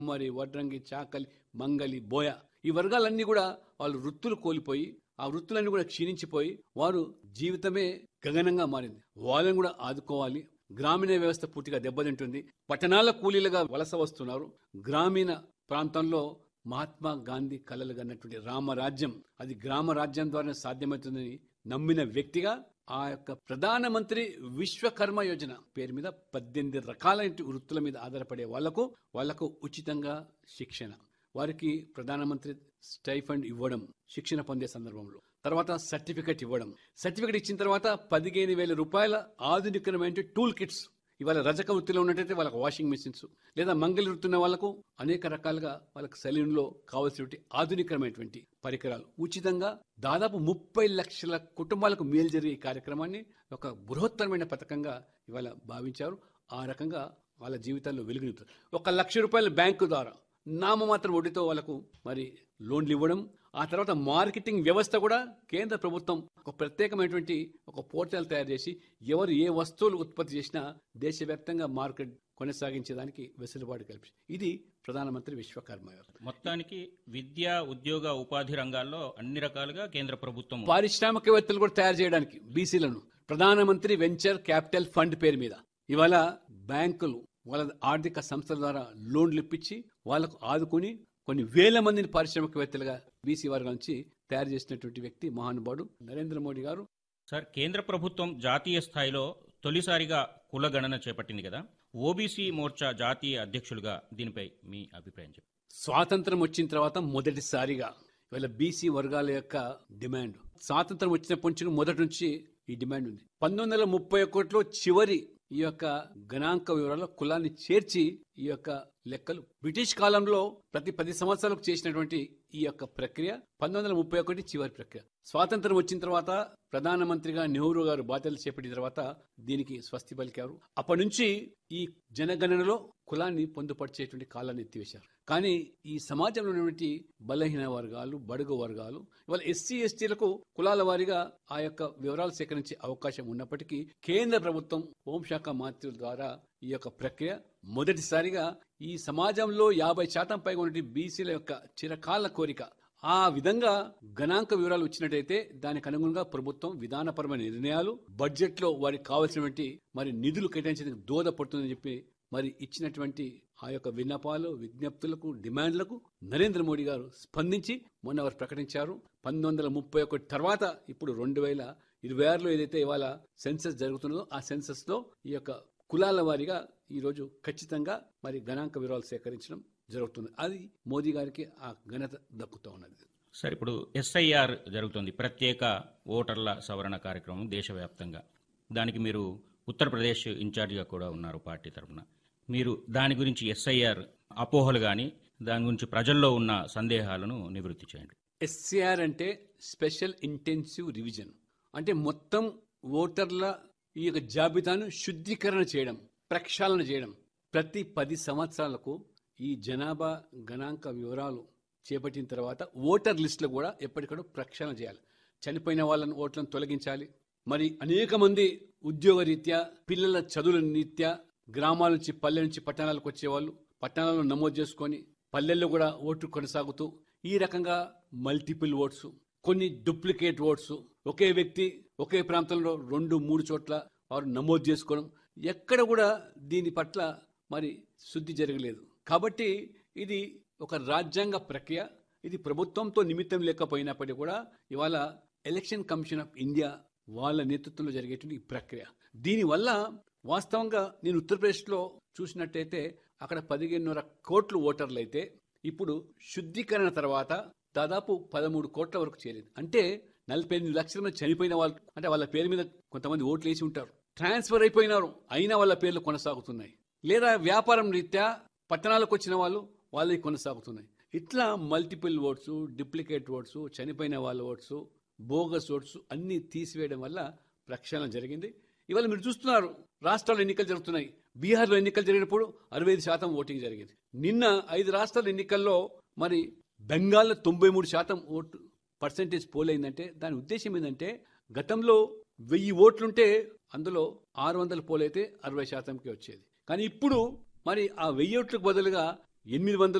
మరి వడ్రంగి చాకలి మంగలి బోయ ఈ వర్గాలన్నీ కూడా వాళ్ళు వృత్తులు కోల్పోయి ఆ వృత్తులన్నీ కూడా క్షీణించిపోయి వారు జీవితమే గగనంగా మారింది వాళ్ళని కూడా ఆదుకోవాలి గ్రామీణ వ్యవస్థ పూర్తిగా దెబ్బతింటుంది పట్టణాల కూలీలుగా వలస వస్తున్నారు గ్రామీణ ప్రాంతంలో మహాత్మా గాంధీ కలలు కన్నటువంటి రామరాజ్యం అది గ్రామ రాజ్యం ద్వారా సాధ్యమవుతుందని నమ్మిన వ్యక్తిగా ఆ యొక్క ప్రధానమంత్రి విశ్వకర్మ యోజన పేరు మీద పద్దెనిమిది రకాలైన వృత్తుల మీద ఆధారపడే వాళ్లకు వాళ్లకు ఉచితంగా శిక్షణ వారికి ప్రధానమంత్రి స్టైఫండ్ ఇవ్వడం శిక్షణ పొందే సందర్భంలో తర్వాత సర్టిఫికెట్ ఇవ్వడం సర్టిఫికెట్ ఇచ్చిన తర్వాత పదిహేను వేల రూపాయల ఆధునికమైన టూల్ కిట్స్ ఇవాళ రజక వృత్తిలో ఉన్నట్టయితే వాళ్ళకి వాషింగ్ మెషిన్స్ లేదా మంగళ వృత్తి ఉన్న వాళ్ళకు అనేక రకాలుగా వాళ్ళకి సెలూన్లో కావాల్సినటువంటి ఆధునికమైనటువంటి పరికరాలు ఉచితంగా దాదాపు ముప్పై లక్షల కుటుంబాలకు మేలు జరిగే ఈ కార్యక్రమాన్ని ఒక బృహత్తరమైన పథకంగా ఇవాళ భావించారు ఆ రకంగా వాళ్ళ జీవితాల్లో వెలుగునిస్తారు ఒక లక్ష రూపాయల బ్యాంకు ద్వారా నామమాత్రం వడ్డీతో వాళ్ళకు మరి లోన్లు ఇవ్వడం ఆ తర్వాత మార్కెటింగ్ వ్యవస్థ కూడా కేంద్ర ప్రభుత్వం ఒక ప్రత్యేకమైనటువంటి ఒక పోర్టల్ తయారు చేసి ఎవరు ఏ వస్తువులు ఉత్పత్తి చేసినా దేశవ్యాప్తంగా మార్కెట్ కొనసాగించేదానికి వెసులుబాటు కల్పించి ఇది ప్రధానమంత్రి విశ్వకర్మ యోజన. మొత్తానికి విద్య ఉద్యోగ ఉపాధి రంగాల్లో అన్ని రకాలుగా కేంద్ర ప్రభుత్వం పారిశ్రామికవేత్తలు కూడా తయారు చేయడానికి బీసీలను ప్రధానమంత్రి వెంచర్ క్యాపిటల్ ఫండ్ పేరు మీద ఇవాళ బ్యాంకులు వాళ్ళ ఆర్థిక సంస్థల ద్వారా లోన్లు ఇప్పించి వాళ్ళకు ఆదుకుని కొన్ని వేల మందిని పారిశ్రామికవేత్తలుగా బీసీ వర్గాల నుంచి తయారు చేసినటువంటి వ్యక్తి మహానుభావుడు నరేంద్ర మోడీ గారు సార్ కేంద్ర ప్రభుత్వం జాతీయ స్థాయిలో తొలిసారిగా కులగణన చేపట్టింది కదా ఓబీసీ మోర్చా జాతీయ అధ్యక్షులుగా దీనిపై మీ అభిప్రాయం చెప్పండి స్వాతంత్రం వచ్చిన తర్వాత మొదటిసారిగా ఇవాళ బీసీ వర్గాల యొక్క డిమాండ్ స్వాతంత్రం వచ్చినప్పటి నుంచి మొదటి నుంచి ఈ డిమాండ్ ఉంది పంతొమ్మిది వందల ముప్పై ఒకటిలో చివరి ఈ యొక్క గణాంక వివరాల్లో కులాన్ని చేర్చి ఈ యొక్క లెక్కలు బ్రిటిష్ కాలంలో ప్రతి పది సంవత్సరాలకు చేసినటువంటి ఈ యొక్క ప్రక్రియ పంతొమ్మిది వందల ముప్పై ఒకటి చివరి ప్రక్రియ స్వాతంత్రం వచ్చిన తర్వాత ప్రధానమంత్రిగా నెహ్రూ గారు బాధ్యతలు చేపట్టిన తర్వాత దీనికి స్వస్తి పలికారు అప్పటి నుంచి ఈ జనగణనలో కులాన్ని పొందుపరిచేటువంటి కాలాన్ని ఎత్తివేశారు కానీ ఈ సమాజంలో ఉన్నటువంటి బలహీన వర్గాలు బడుగు వర్గాలు ఇవాళ ఎస్సీ ఎస్టీలకు కులాల వారీగా ఆ యొక్క వివరాలు సేకరించే అవకాశం ఉన్నప్పటికీ కేంద్ర ప్రభుత్వం హోంశాఖ మంత్రుల ద్వారా ఈ యొక్క ప్రక్రియ మొదటిసారిగా ఈ సమాజంలో యాభై శాతం పైగా ఉన్నటువంటి బీసీల యొక్క చిరకాల కోరిక ఆ విధంగా గణాంక వివరాలు వచ్చినట్టయితే దానికి అనుగుణంగా ప్రభుత్వం విధానపరమైన నిర్ణయాలు బడ్జెట్ లో వారికి కావాల్సినటువంటి మరి నిధులు కేటాయించేందుకు దోహదపడుతుందని చెప్పి మరి ఇచ్చినటువంటి ఆ యొక్క విన్నపాలు విజ్ఞప్తులకు డిమాండ్లకు నరేంద్ర మోడీ గారు స్పందించి మొన్న వారు ప్రకటించారు పంతొమ్మిది వందల ముప్పై ఒకటి తర్వాత ఇప్పుడు రెండు వేల ఇరవై ఆరులో ఏదైతే ఇవాళ సెన్సస్ జరుగుతున్నదో ఆ సెన్సస్ లో ఈ యొక్క కులాల వారీగా ఈరోజు ఖచ్చితంగా మరి గణాంక వివరాలు సేకరించడం జరుగుతుంది అది మోదీ గారికి ఆ ఘనత దక్కుతూ ఉన్నది సార్ ఇప్పుడు ఎస్ఐఆర్ జరుగుతుంది ప్రత్యేక ఓటర్ల సవరణ కార్యక్రమం దేశవ్యాప్తంగా దానికి మీరు ఉత్తరప్రదేశ్ ఇన్ఛార్జిగా కూడా ఉన్నారు పార్టీ తరఫున మీరు దాని గురించి ఎస్ఐఆర్ అపోహలు కానీ దాని గురించి ప్రజల్లో ఉన్న సందేహాలను నివృత్తి చేయండి ఎస్సీఆర్ అంటే స్పెషల్ ఇంటెన్సివ్ రివిజన్ అంటే మొత్తం ఓటర్ల ఈ యొక్క జాబితాను శుద్ధీకరణ చేయడం ప్రక్షాళన చేయడం ప్రతి పది సంవత్సరాలకు ఈ జనాభా గణాంక వివరాలు చేపట్టిన తర్వాత ఓటర్ లిస్టులు కూడా ఎప్పటికప్పుడు ప్రక్షాళన చేయాలి చనిపోయిన వాళ్ళని ఓట్లను తొలగించాలి మరి అనేక మంది ఉద్యోగ రీత్యా పిల్లల చదువుల రీత్యా గ్రామాల నుంచి పల్లె నుంచి పట్టణాలకు వచ్చేవాళ్ళు పట్టణాలను నమోదు చేసుకొని పల్లెల్లో కూడా ఓటు కొనసాగుతూ ఈ రకంగా మల్టిపుల్ ఓట్స్ కొన్ని డూప్లికేట్ ఓట్స్ ఒకే వ్యక్తి ఒకే ప్రాంతంలో రెండు మూడు చోట్ల వారు నమోదు చేసుకోవడం ఎక్కడ కూడా దీని పట్ల మరి శుద్ధి జరగలేదు కాబట్టి ఇది ఒక రాజ్యాంగ ప్రక్రియ ఇది ప్రభుత్వంతో నిమిత్తం లేకపోయినప్పటికీ కూడా ఇవాళ ఎలక్షన్ కమిషన్ ఆఫ్ ఇండియా వాళ్ళ నేతృత్వంలో జరిగేటువంటి ఈ ప్రక్రియ దీనివల్ల వాస్తవంగా నేను ఉత్తరప్రదేశ్లో చూసినట్టయితే అక్కడ పదిహేనున్నర కోట్లు ఓటర్లు అయితే ఇప్పుడు శుద్ధీకరణ తర్వాత దాదాపు పదమూడు కోట్ల వరకు చేరింది అంటే నలభై ఎనిమిది లక్షల మంది చనిపోయిన వాళ్ళు అంటే వాళ్ళ పేరు మీద కొంతమంది ఓట్లు వేసి ఉంటారు ట్రాన్స్ఫర్ అయిపోయినారు అయినా వాళ్ళ పేర్లు కొనసాగుతున్నాయి లేదా వ్యాపారం రీత్యా పట్టణాలకు వచ్చిన వాళ్ళు వాళ్ళవి కొనసాగుతున్నాయి ఇట్లా మల్టిపుల్ ఓట్స్ డిప్లికేట్ ఓట్స్ చనిపోయిన వాళ్ళ ఓట్స్ బోగస్ ఓట్స్ అన్ని తీసివేయడం వల్ల ప్రక్షాళన జరిగింది ఇవాళ మీరు చూస్తున్నారు రాష్ట్రాల్లో ఎన్నికలు జరుగుతున్నాయి బీహార్లో ఎన్నికలు జరిగినప్పుడు అరవై ఐదు శాతం ఓటింగ్ జరిగింది నిన్న ఐదు రాష్ట్రాల ఎన్నికల్లో మరి బెంగాల్లో తొంభై మూడు శాతం ఓటు పర్సంటేజ్ పోలైందంటే దాని ఉద్దేశం ఏంటంటే గతంలో వెయ్యి ఓట్లుంటే అందులో ఆరు వందల పోలైతే అరవై శాతంకి వచ్చేది కానీ ఇప్పుడు మరి ఆ వెయ్యి ఓట్లకు బదులుగా ఎనిమిది వందల